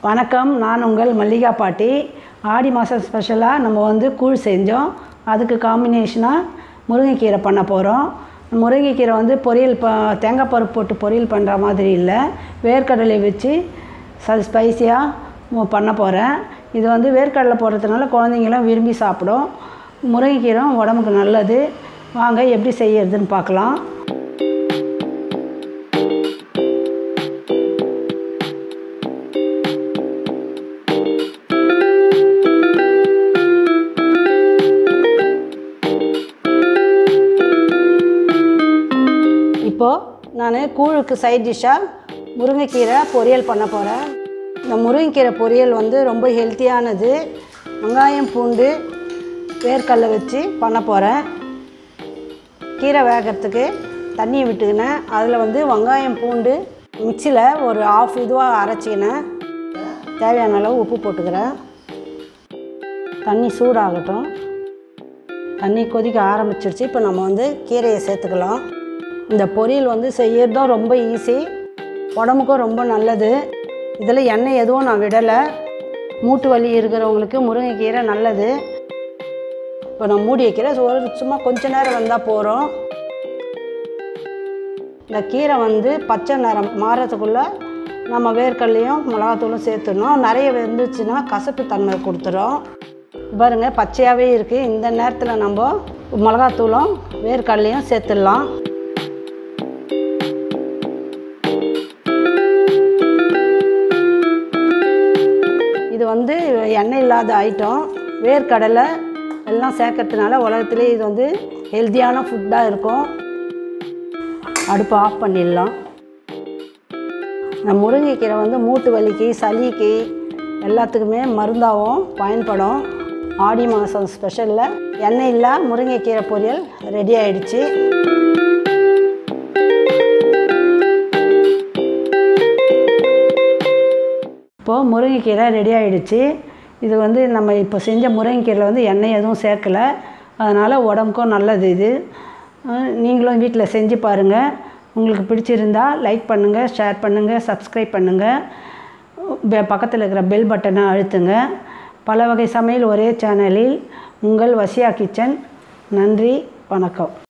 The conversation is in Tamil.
வணக்கம் நான் உங்கள் மல்லிகா பாட்டி ஆடி மாதம் ஸ்பெஷலாக நம்ம வந்து கூழ் செஞ்சோம் அதுக்கு காம்பினேஷனாக முருங்கைக்கீரை பண்ண போகிறோம் முருங்கைக்கீரை வந்து பொரியல் ப தேங்காய் பருப்பு போட்டு பொரியல் பண்ணுற மாதிரி இல்லை வேர்க்கடலை வச்சு ச ஸ்பைஸியாக பண்ண போகிறேன் இது வந்து வேர்க்கடலை போடுறதுனால குழந்தைங்களும் விரும்பி சாப்பிடும் முருங்கைக்கீரை உடம்புக்கு நல்லது வாங்க எப்படி செய்யறதுன்னு பார்க்கலாம் இப்போது நான் கூழுக்கு சைட் டிஷ்ஷாக முருங்கைக்கீரை பொரியல் பண்ண போகிறேன் இந்த முருங்கைக்கீரை பொரியல் வந்து ரொம்ப ஹெல்த்தியானது வெங்காயம் பூண்டு வேர்க்கடலை வச்சு பண்ண போகிறேன் கீரை வேகிறதுக்கு தண்ணி விட்டுக்கினேன் அதில் வந்து வெங்காயம் பூண்டு மிக்சியில் ஒரு ஆஃப் இதுவாக அரைச்சிக்கினேன் தேவையான அளவு உப்பு போட்டுக்கிறேன் தண்ணி சூடாகட்டும் தண்ணி கொதிக்க ஆரம்பிச்சிருச்சு இப்போ நம்ம வந்து கீரையை சேர்த்துக்கலாம் இந்த பொரியல் வந்து செய்யறதும் ரொம்ப ஈஸி உடம்புக்கும் ரொம்ப நல்லது இதில் எண்ணெய் எதுவும் நான் விடலை மூட்டு வலி இருக்கிறவங்களுக்கு முருங்கைக்கீரை நல்லது இப்போ நான் மூடி வைக்கிறேன் ஒரு சும்மா கொஞ்ச நேரம் வந்தால் போகிறோம் இந்த கீரை வந்து பச்சை நிறம் மாறத்துக்குள்ளே நம்ம வேர்க்கடலையும் மிளகாத்தூளும் சேர்த்துடணும் நிறைய வெந்துச்சுன்னா கசப்பு தன்மை கொடுத்துரும் பாருங்க பச்சையாகவே இருக்குது இந்த நேரத்தில் நம்ம மிளகாத்தூளும் வேர்க்கடலையும் சேர்த்துடலாம் இது வந்து எண்ணெய் இல்லாத ஐட்டம் வேர்க்கடலை எல்லாம் சேர்க்கறதுனால உலகத்துலேயே இது வந்து ஹெல்த்தியான ஃபுட்டாக இருக்கும் அடுப்பு ஆஃப் பண்ணிடலாம் இந்த முருங்கைக்கீரை வந்து மூட்டு வலிக்கு சளிக்கு எல்லாத்துக்குமே மருந்தாகவும் பயன்படும் ஆடி மாதம் ஸ்பெஷலில் எண்ணெய் இல்லா முருங்கைக்கீரை பொரியல் ரெடி ஆயிடுச்சு இப்போது முருங்கைக்கீரை ரெடி ஆகிடுச்சு இது வந்து நம்ம இப்போ செஞ்ச முருங்கைக்கீரையில் வந்து எண்ணெய் எதுவும் சேர்க்கலை அதனால் உடம்புக்கும் நல்லது இது நீங்களும் வீட்டில் செஞ்சு பாருங்கள் உங்களுக்கு பிடிச்சிருந்தா லைக் பண்ணுங்கள் ஷேர் பண்ணுங்கள் சப்ஸ்கிரைப் பண்ணுங்கள் பக்கத்தில் இருக்கிற பெல் பட்டனை அழுத்துங்க பல வகை சமையல் ஒரே சேனலில் உங்கள் வசியா கிச்சன் நன்றி வணக்கம்